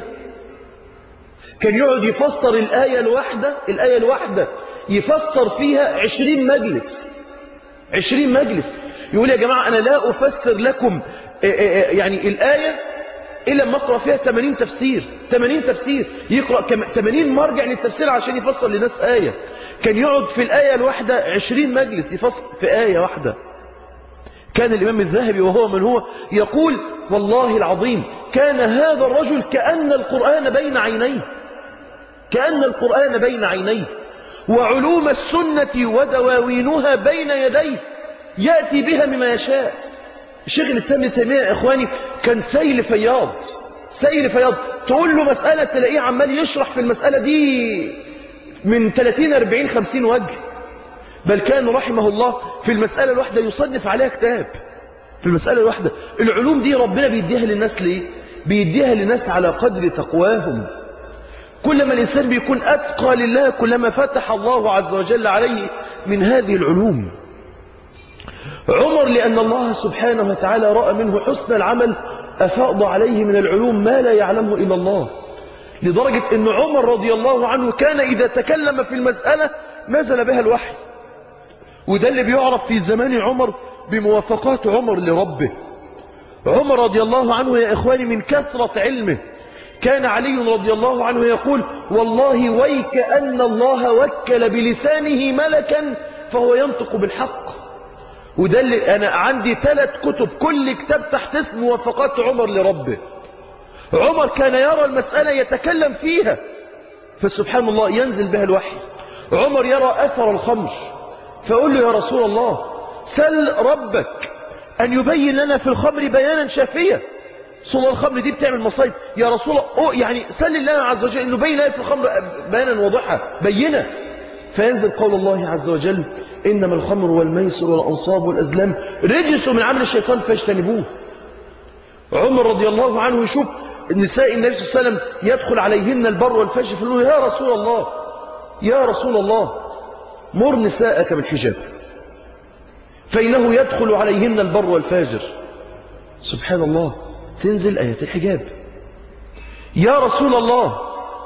كان يقعد يفسر الآية الواحدة الآية الواحدة يفسر فيها عشرين مجلس عشرين مجلس يقول يا جماعة أنا لا أفسر لكم يعني الآية إلا ما أقرأ فيها 80 تفسير 80 تفسير يقرأ 80 مرجع للتفسير عشان يفسر لناس آية كان يقعد في الآية الواحدة 20 مجلس يفسر في آية واحدة كان الإمام الذهبي وهو من هو يقول والله العظيم كان هذا الرجل كأن القرآن بين عينيه كأن القرآن بين عينيه وعلوم السنة ودواوينها بين يديه يأتي بها مما يشاء الشيخ الإسلام ابن تيمية يا إخواني كان سيل فياض سيل فياض تقول له مسألة تلاقيه عمال يشرح في المسألة دي من 30 40 50 وجه بل كان رحمه الله في المسألة الواحدة يصنف عليها كتاب في المسألة الواحدة العلوم دي ربنا بيديها للناس ليه بيديها للناس على قدر تقواهم كلما الإنسان بيكون أتقى لله كلما فتح الله عز وجل عليه من هذه العلوم عمر لأن الله سبحانه وتعالى رأى منه حسن العمل أفاض عليه من العلوم ما لا يعلمه إلا الله لدرجة أن عمر رضي الله عنه كان إذا تكلم في المسألة نزل بها الوحي وده اللي بيعرف في زمان عمر بموافقات عمر لربه عمر رضي الله عنه يا إخواني من كثرة علمه كان علي رضي الله عنه يقول والله ويك أن الله وكل بلسانه ملكا فهو ينطق بالحق وده اللي أنا عندي ثلاث كتب كل كتاب تحت اسم موافقات عمر لربه عمر كان يرى المسألة يتكلم فيها فسبحان الله ينزل بها الوحي عمر يرى أثر الخمر فأقول له يا رسول الله سل ربك أن يبين لنا في الخمر بيانا شافيا صور الخمر دي بتعمل مصايب يا رسول الله أوه يعني سل الله عز وجل أنه بين لنا في الخمر بيانا واضحا بينا فينزل قول الله عز وجل إنما الخمر والميسر والأنصاب والأزلام رجس من عمل الشيطان فاجتنبوه عمر رضي الله عنه يشوف نساء النبي صلى الله عليه وسلم يدخل عليهن البر والفجر فيقول يا رسول الله يا رسول الله مر نساءك بالحجاب فإنه يدخل عليهن البر والفاجر سبحان الله تنزل آيات الحجاب يا رسول الله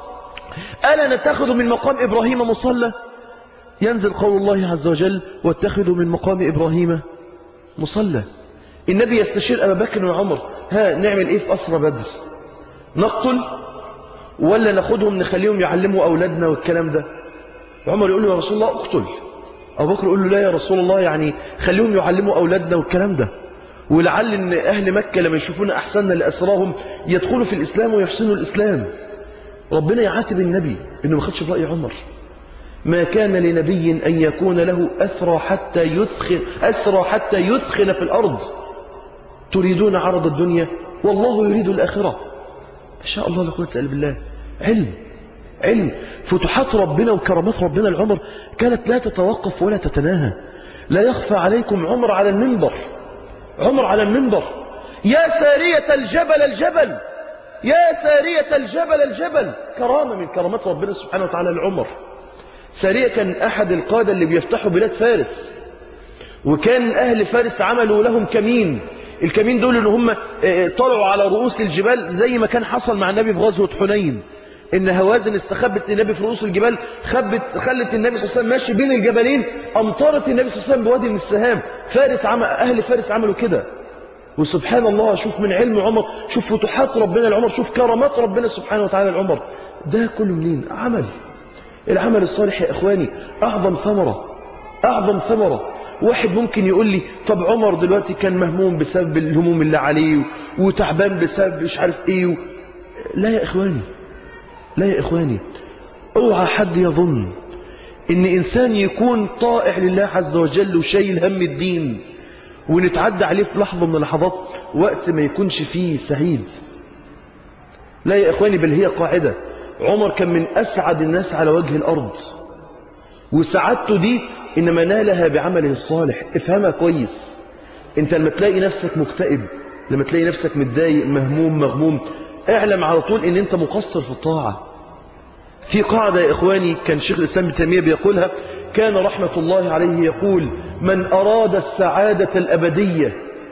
ألا نتخذ من مقام إبراهيم مصلى ينزل قول الله عز وجل واتخذوا من مقام إبراهيم مصلى النبي يستشير أبا بكر وعمر ها نعمل إيه في أسرى بدر نقتل ولا ناخدهم نخليهم يعلموا أولادنا والكلام ده عمر يقول له يا رسول الله اقتل أبو بكر يقول له لا يا رسول الله يعني خليهم يعلموا أولادنا والكلام ده ولعل ان أهل مكة لما يشوفون أحسننا لأسراهم يدخلوا في الإسلام ويحسنوا الإسلام ربنا يعاتب النبي إنه ما خدش برأي عمر ما كان لنبي أن يكون له أسرى حتى يثخن أسرى حتى يثخن في الأرض تريدون عرض الدنيا والله يريد الآخرة ما شاء الله لا قوة إلا بالله علم علم فتوحات ربنا وكرامات ربنا العمر كانت لا تتوقف ولا تتناهى لا يخفى عليكم عمر على المنبر عمر على المنبر يا سارية الجبل الجبل يا سارية الجبل الجبل كرامة من كرامات ربنا سبحانه وتعالى لعمر سارية كان أحد القادة اللي بيفتحوا بلاد فارس وكان أهل فارس عملوا لهم كمين الكمين دول ان هم طلعوا على رؤوس الجبال زي ما كان حصل مع النبي في غزوة حنين ان هوازن استخبت النبي في رؤوس الجبال خبت خلت النبي صلى الله عليه وسلم ماشي بين الجبلين امطرت النبي صلى الله عليه وسلم بوادي من السهام فارس عمل اهل فارس عملوا كده وسبحان الله شوف من علم عمر شوف فتوحات ربنا لعمر شوف كرامات ربنا سبحانه وتعالى لعمر ده كله منين عمل العمل الصالح يا اخواني اعظم ثمرة اعظم ثمرة واحد ممكن يقول لي طب عمر دلوقتي كان مهموم بسبب الهموم اللي عليه وتعبان بسبب مش عارف ايه و... لا يا اخواني لا يا إخواني اوعى حد يظن ان إنسان يكون طائع لله عز وجل وشايل هم الدين ونتعدى عليه في لحظة من اللحظات وقت ما يكونش فيه سعيد لا يا إخواني بل هي قاعدة عمر كان من أسعد الناس على وجه الأرض وسعادته دي إنما نالها بعمله الصالح افهمها كويس انت لما تلاقي نفسك مكتئب لما تلاقي نفسك متضايق مهموم مغموم اعلم على طول ان انت مقصر في الطاعة في قاعدة يا إخواني كان شيخ الإسلام ابن تيمية بيقولها كان رحمة الله عليه يقول من أراد السعادة الأبدية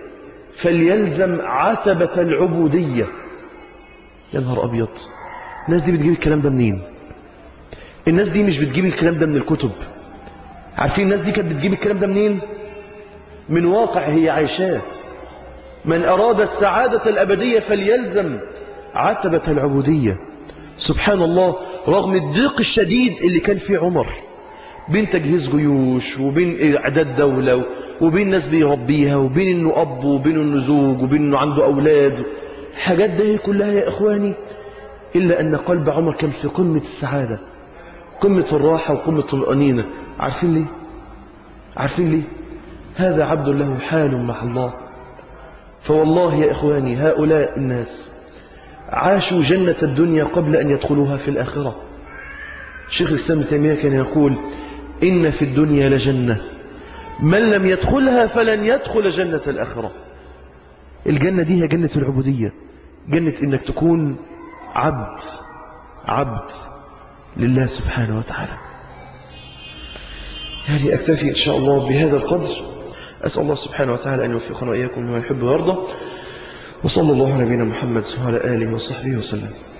فليلزم عتبة العبودية يا نهار أبيض الناس دي بتجيب الكلام ده منين الناس دي مش بتجيب الكلام ده من الكتب عارفين الناس دي كانت بتجيب الكلام ده منين من واقع هي عايشاه من أراد السعادة الأبدية فليلزم عتبة العبودية سبحان الله رغم الضيق الشديد اللي كان فيه عمر بين تجهيز جيوش وبين إعداد دولة وبين ناس بيربيها وبين انه أب وبين انه زوج وبين انه عنده أولاد حاجات دي كلها يا إخواني إلا أن قلب عمر كان في قمة السعادة قمة الراحة وقمة الأنينة عارفين ليه عارفين ليه هذا عبد له حال مع الله فوالله يا إخواني هؤلاء الناس عاشوا جنة الدنيا قبل أن يدخلوها في الآخرة الشيخ الإسلام تيمية كان يقول إن في الدنيا لجنة من لم يدخلها فلن يدخل جنة الآخرة الجنة دي هي جنة العبودية جنة إنك تكون عبد عبد لله سبحانه وتعالى يعني أكتفي إن شاء الله بهذا القدر أسأل الله سبحانه وتعالى أن يوفقنا وإياكم لما يحب ويرضى وصلى الله على نبينا محمد وعلى آله وصحبه وسلم